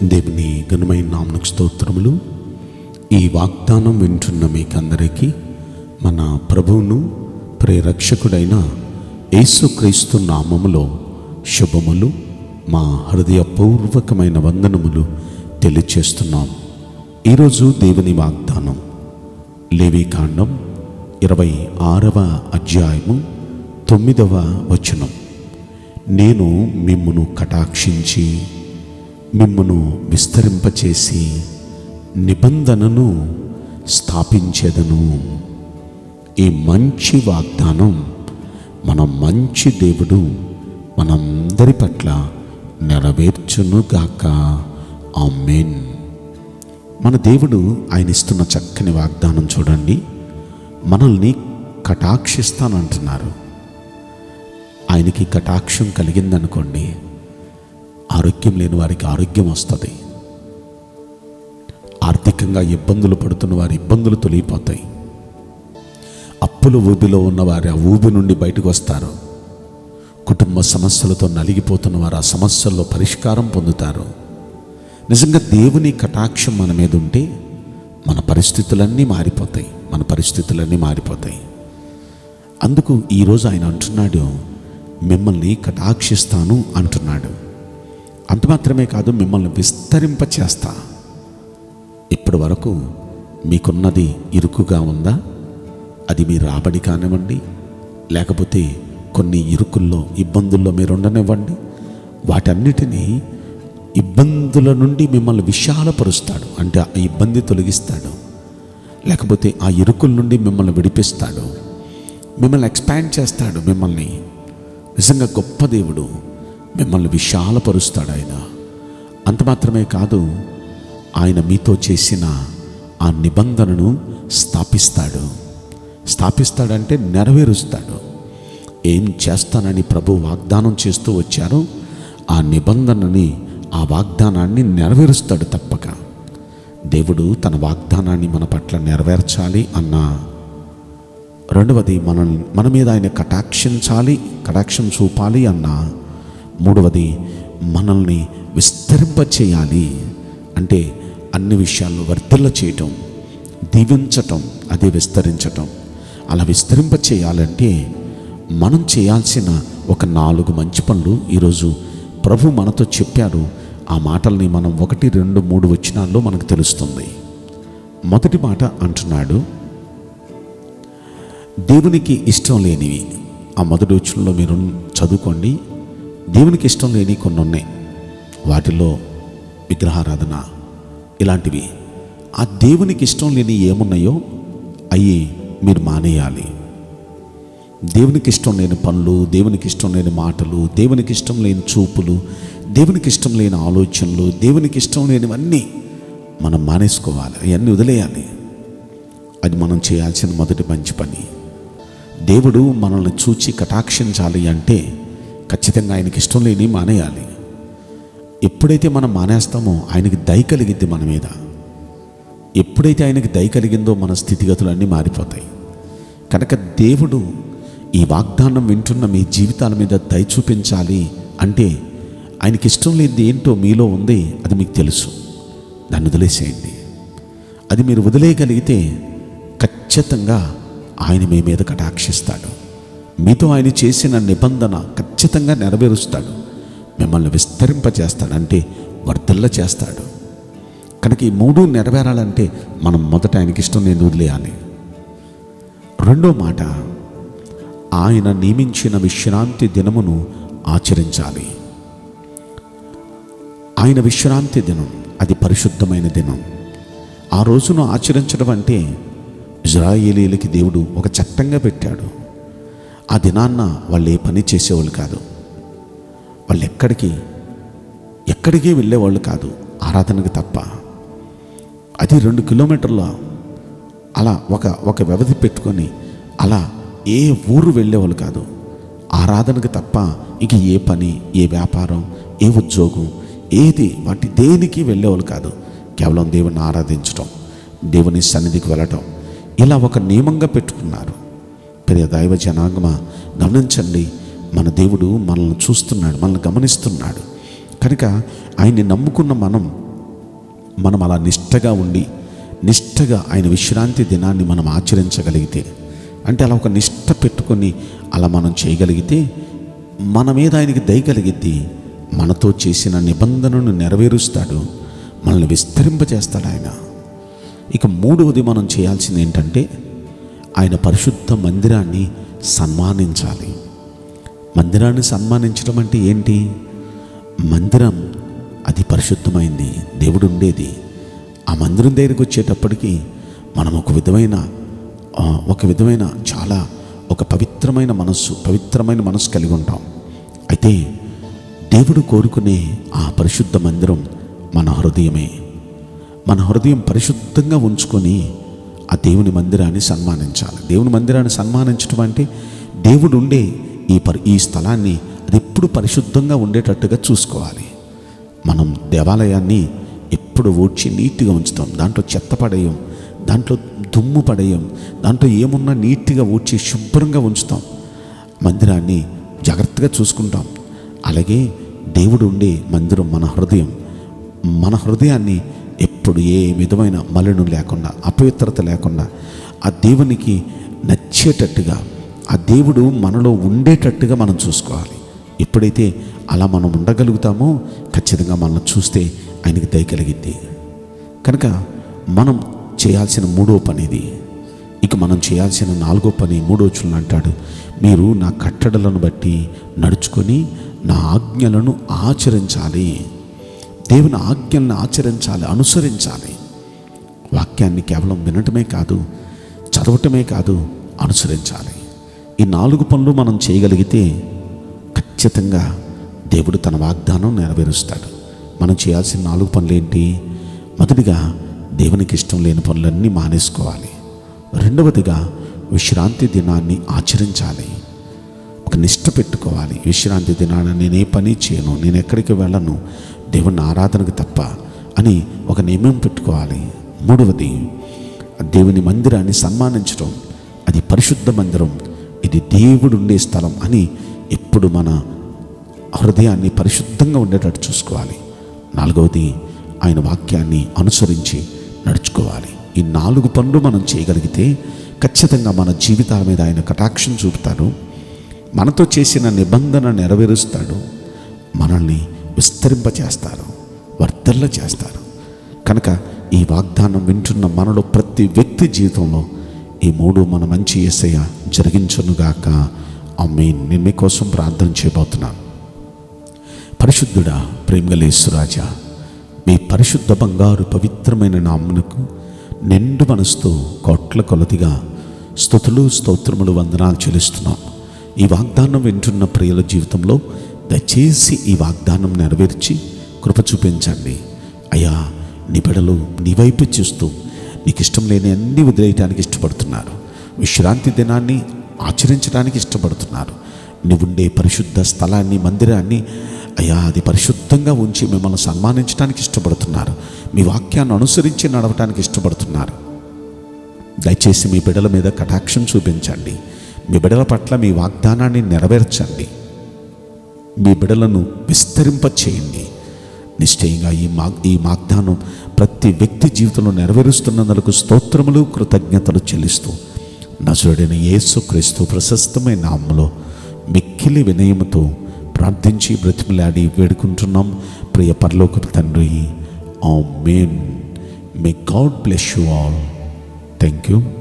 దేవుని ఘనమైన నామకు స్తోత్రములు ఈ వాగ్దానం వింటున్న మీకందరికీ మన ప్రభువును ప్రేరక్షకుడైన యేసుక్రీస్తు నామములో శుభములు మా హృదయపూర్వకమైన వందనములు తెలియచేస్తున్నాం ఈరోజు దేవుని వాగ్దానం లేవికాండం ఇరవై ఆరవ అధ్యాయము తొమ్మిదవ వచనం నేను మిమ్మును కటాక్షించి మిమ్మును విస్తరింపచేసి నిబంధనను స్థాపించేదను ఈ మంచి వాగ్దానం మన మంచి దేవుడు మనందరి పట్ల నెరవేర్చునుగాక ఆమెన్ మన దేవుడు ఆయన ఇస్తున్న చక్కని వాగ్దానం చూడండి మనల్ని కటాక్షిస్తానంటున్నారు ఆయనకి కటాక్షం కలిగిందనుకోండి ఆరోగ్యం లేని వారికి ఆరోగ్యం వస్తుంది ఆర్థికంగా ఇబ్బందులు పడుతున్న వారి ఇబ్బందులు తొలగిపోతాయి అప్పుల ఊబిలో ఉన్న వారి ఆ ఊబి నుండి బయటకు వస్తారు కుటుంబ సమస్యలతో నలిగిపోతున్న వారు ఆ సమస్యల్లో పరిష్కారం పొందుతారు నిజంగా దేవుని కటాక్షం మన మీద ఉంటే మన పరిస్థితులన్నీ మారిపోతాయి మన పరిస్థితులన్నీ మారిపోతాయి అందుకు ఈరోజు ఆయన అంటున్నాడు మిమ్మల్ని కటాక్షిస్తాను అంటున్నాడు అంత మాత్రమే కాదు మిమ్మల్ని విస్తరింప చేస్తా ఇప్పటి వరకు మీకున్నది ఇరుకుగా ఉందా అది మీ రాబడి కానివ్వండి లేకపోతే కొన్ని ఇరుకుల్లో ఇబ్బందుల్లో మీరు ఉండనివ్వండి వాటన్నిటినీ ఇబ్బందుల నుండి మిమ్మల్ని విశాలపరుస్తాడు అంటే ఆ ఇబ్బంది తొలగిస్తాడు లేకపోతే ఆ ఇరుకుల నుండి మిమ్మల్ని విడిపిస్తాడు మిమ్మల్ని ఎక్స్పాండ్ చేస్తాడు మిమ్మల్ని నిజంగా గొప్ప దేవుడు మిమ్మల్ని విశాలపరుస్తాడు ఆయన అంత మాత్రమే కాదు ఆయన మీతో చేసిన ఆ నిబంధనను స్థాపిస్తాడు స్థాపిస్తాడంటే నెరవేరుస్తాడు ఏం చేస్తానని ప్రభు వాగ్దానం చేస్తూ వచ్చారో ఆ నిబంధనని ఆ వాగ్దానాన్ని నెరవేరుస్తాడు తప్పక దేవుడు తన వాగ్దానాన్ని మన పట్ల నెరవేర్చాలి అన్నా రెండవది మన మన మీద ఆయన కటాక్షించాలి కటాక్షం చూపాలి అన్న మూడవది మనల్ని విస్తరింపచేయాలి అంటే అన్ని విషయాల్లో వర్ధిల్ల చేయటం దీవించటం అదే విస్తరించటం అలా విస్తరింప చేయాలంటే మనం చేయాల్సిన ఒక నాలుగు మంచి పనులు ఈరోజు ప్రభు మనతో చెప్పారు ఆ మాటల్ని మనం ఒకటి రెండు మూడు వచ్చినాల్లో మనకు తెలుస్తుంది మొదటి మాట అంటున్నాడు దేవునికి ఇష్టం లేనివి ఆ మొదటి వచ్చంలో మీరు చదువుకోండి దేవునికి ఇష్టం లేని కొన్ని ఉన్నాయి వాటిలో విగ్రహారాధన ఇలాంటివి ఆ దేవునికి ఇష్టం లేని ఏమున్నాయో అవి మీరు మానేయాలి దేవునికి ఇష్టం లేని పనులు దేవునికి ఇష్టం లేని మాటలు దేవునికి ఇష్టం లేని చూపులు దేవునికి ఇష్టం లేని ఆలోచనలు దేవునికి ఇష్టం లేనివన్నీ మనం మానేసుకోవాలి అవన్నీ వదిలేయాలి అది మనం చేయాల్సిన మొదటి మంచి పని దేవుడు మనల్ని చూచి కటాక్షించాలి అంటే ఖచ్చితంగా ఆయనకి ఇష్టం లేని మానేయాలి ఎప్పుడైతే మనం మానేస్తామో ఆయనకి దయ కలిగిద్ది మన మీద ఎప్పుడైతే ఆయనకి దయ కలిగిందో మన స్థితిగతులు అన్నీ మారిపోతాయి కనుక దేవుడు ఈ వాగ్దానం వింటున్న మీ జీవితాల మీద దయ చూపించాలి అంటే ఆయనకి ఇష్టం లేనిది ఏంటో మీలో ఉంది అది మీకు తెలుసు దాన్ని వదిలేసేయండి అది మీరు వదిలేయగలిగితే ఖచ్చితంగా ఆయన మీ మీద కటాక్షిస్తాడు మీతో ఆయన చేసిన నిబంధన ఖచ్చితంగా నెరవేరుస్తాడు మిమ్మల్ని విస్తరింపజేస్తాడు అంటే వర్ధల్ల చేస్తాడు కనుక ఈ మూడు నెరవేరాలంటే మనం మొదట ఆయనకి ఇష్టం నేను వదిలేయాలి రెండో మాట ఆయన నియమించిన విశ్రాంతి దినమును ఆచరించాలి ఆయన విశ్రాంతి దినం అది పరిశుద్ధమైన దినం ఆ రోజును ఆచరించడం అంటే ఇజ్రాయేలీలకి దేవుడు ఒక చట్టంగా పెట్టాడు ఆ దినాన్న వాళ్ళు ఏ పని చేసేవాళ్ళు కాదు వాళ్ళు ఎక్కడికి ఎక్కడికి వెళ్ళేవాళ్ళు కాదు ఆరాధనకు తప్ప అది రెండు కిలోమీటర్ల అలా ఒక ఒక వ్యవధి పెట్టుకొని అలా ఏ ఊరు వెళ్ళేవాళ్ళు కాదు ఆరాధనకు తప్ప ఇంక ఏ పని ఏ వ్యాపారం ఏ ఉద్యోగం ఏది వాటి దేనికి వెళ్ళేవాళ్ళు కాదు కేవలం దేవుని ఆరాధించటం దేవుని సన్నిధికి వెళ్ళటం ఇలా ఒక నియమంగా పెట్టుకున్నారు ప్రియ దైవ జనాంగమ గమనించండి మన దేవుడు మనల్ని చూస్తున్నాడు మనల్ని గమనిస్తున్నాడు కనుక ఆయన్ని నమ్ముకున్న మనం మనం అలా నిష్టగా ఉండి నిష్టగా ఆయన విశ్రాంతి దినాన్ని మనం ఆచరించగలిగితే అంటే అలా ఒక నిష్ట పెట్టుకొని అలా మనం చేయగలిగితే మన మీద ఆయనకి దయ కలిగిద్ది మనతో చేసిన నిబంధనను నెరవేరుస్తాడు మనల్ని విస్తరింపజేస్తాడు ఆయన ఇక మూడవది మనం చేయాల్సింది ఏంటంటే ఆయన పరిశుద్ధ మందిరాన్ని సన్మానించాలి మందిరాన్ని సన్మానించడం అంటే ఏంటి మందిరం అది పరిశుద్ధమైంది దేవుడు ఉండేది ఆ మందిరం దగ్గరికి వచ్చేటప్పటికి మనం ఒక విధమైన ఆ, ఒక విధమైన చాలా ఒక పవిత్రమైన మనస్సు పవిత్రమైన మనస్సు కలిగి ఉంటాం అయితే దేవుడు కోరుకునే ఆ పరిశుద్ధ మందిరం మన హృదయమే మన హృదయం పరిశుద్ధంగా ఉంచుకొని ఆ దేవుని మందిరాన్ని సన్మానించాలి దేవుని మందిరాన్ని సన్మానించడం అంటే దేవుడు ఉండే ఈ పరి ఈ స్థలాన్ని అది ఎప్పుడు పరిశుద్ధంగా ఉండేటట్టుగా చూసుకోవాలి మనం దేవాలయాన్ని ఎప్పుడు ఊడ్చి నీట్గా ఉంచుతాం దాంట్లో చెత్త పడేయం దాంట్లో దుమ్ము పడేయం దాంట్లో ఏమున్నా నీట్గా ఊడ్చి శుభ్రంగా ఉంచుతాం మందిరాన్ని జాగ్రత్తగా చూసుకుంటాం అలాగే దేవుడు ఉండే మందిరం మన హృదయం మన హృదయాన్ని ఎప్పుడు ఏ విధమైన మలినం లేకుండా అపవిత్రత లేకుండా ఆ దేవునికి నచ్చేటట్టుగా ఆ దేవుడు మనలో ఉండేటట్టుగా మనం చూసుకోవాలి ఎప్పుడైతే అలా మనం ఉండగలుగుతామో ఖచ్చితంగా మనల్ని చూస్తే ఆయనకి దయ కలిగిద్ది కనుక మనం చేయాల్సిన మూడో పని ఇది ఇక మనం చేయాల్సిన నాలుగో పని మూడో చులను అంటాడు మీరు నా కట్టడలను బట్టి నడుచుకొని నా ఆజ్ఞలను ఆచరించాలి దేవుని ఆజ్ఞలను ఆచరించాలి అనుసరించాలి వాక్యాన్ని కేవలం వినటమే కాదు చదవటమే కాదు అనుసరించాలి ఈ నాలుగు పనులు మనం చేయగలిగితే ఖచ్చితంగా దేవుడు తన వాగ్దానం నెరవేరుస్తాడు మనం చేయాల్సిన నాలుగు పనులు ఏంటి మొదటిగా దేవునికి ఇష్టం లేని పనులన్నీ మానేసుకోవాలి రెండవదిగా విశ్రాంతి దినాన్ని ఆచరించాలి ఒక నిష్ట పెట్టుకోవాలి విశ్రాంతి దినాన నేను ఏ పని చేయను నేను ఎక్కడికి వెళ్ళను దేవుని ఆరాధనకు తప్ప అని ఒక నియమం పెట్టుకోవాలి మూడవది దేవుని మందిరాన్ని సన్మానించడం అది పరిశుద్ధ మందిరం ఇది దేవుడు ఉండే స్థలం అని ఎప్పుడు మన హృదయాన్ని పరిశుద్ధంగా ఉండేటట్టు చూసుకోవాలి నాలుగవది ఆయన వాక్యాన్ని అనుసరించి నడుచుకోవాలి ఈ నాలుగు పనులు మనం చేయగలిగితే ఖచ్చితంగా మన జీవితాల మీద ఆయన కటాక్షం చూపుతాడు మనతో చేసిన నిబంధన నెరవేరుస్తాడు మనల్ని విస్తరింపచేస్తారు వర్ధల్ల చేస్తారు కనుక ఈ వాగ్దానం వింటున్న మనలో ప్రతి వ్యక్తి జీవితంలో ఈ మూడు మన మంచి ఏసయ్య జరిగించునుగాక అమ్మేన్ నేను మీకోసం ప్రార్థన చేయబోతున్నాను పరిశుద్ధుడా ప్రేమగలేశ్వరాజా మీ పరిశుద్ధ బంగారు పవిత్రమైన నామునకు నిండు మనసుతో కోట్ల కొలదిగా స్థుతులు స్తోత్రములు వందనాలు చెల్లిస్తున్నాం ఈ వాగ్దానం వింటున్న ప్రియుల జీవితంలో దయచేసి ఈ వాగ్దానం నెరవేర్చి కృప చూపించండి అయ్యా నీ బిడలు నీ వైపు చూస్తూ నీకు ఇష్టం లేని అన్ని వదిలేయటానికి ఇష్టపడుతున్నారు విశ్రాంతి దినాన్ని ఆచరించడానికి ఇష్టపడుతున్నారు నువ్వుండే పరిశుద్ధ స్థలాన్ని మందిరాన్ని అయ్యా అది పరిశుద్ధంగా ఉంచి మిమ్మల్ని సన్మానించడానికి ఇష్టపడుతున్నారు మీ వాక్యాన్ని అనుసరించి నడవటానికి ఇష్టపడుతున్నారు దయచేసి మీ బిడల మీద కటాక్షం చూపించండి మీ బిడల పట్ల మీ వాగ్దానాన్ని నెరవేర్చండి మీ బిడలను విస్తరింప చేయండి నిశ్చయంగా ఈ మా ఈ వాగ్దానం ప్రతి వ్యక్తి జీవితంలో నెరవేరుస్తున్నందుకు స్తోత్రములు కృతజ్ఞతలు చెల్లిస్తూ నజరుడైన యేసు క్రీస్తు ప్రశస్తమైన నామములో మిక్కిలి వినయముతో ప్రార్థించి బ్రతిమలాడి వేడుకుంటున్నాం ప్రియ పరలోక తండ్రి amen may God bless you all thank you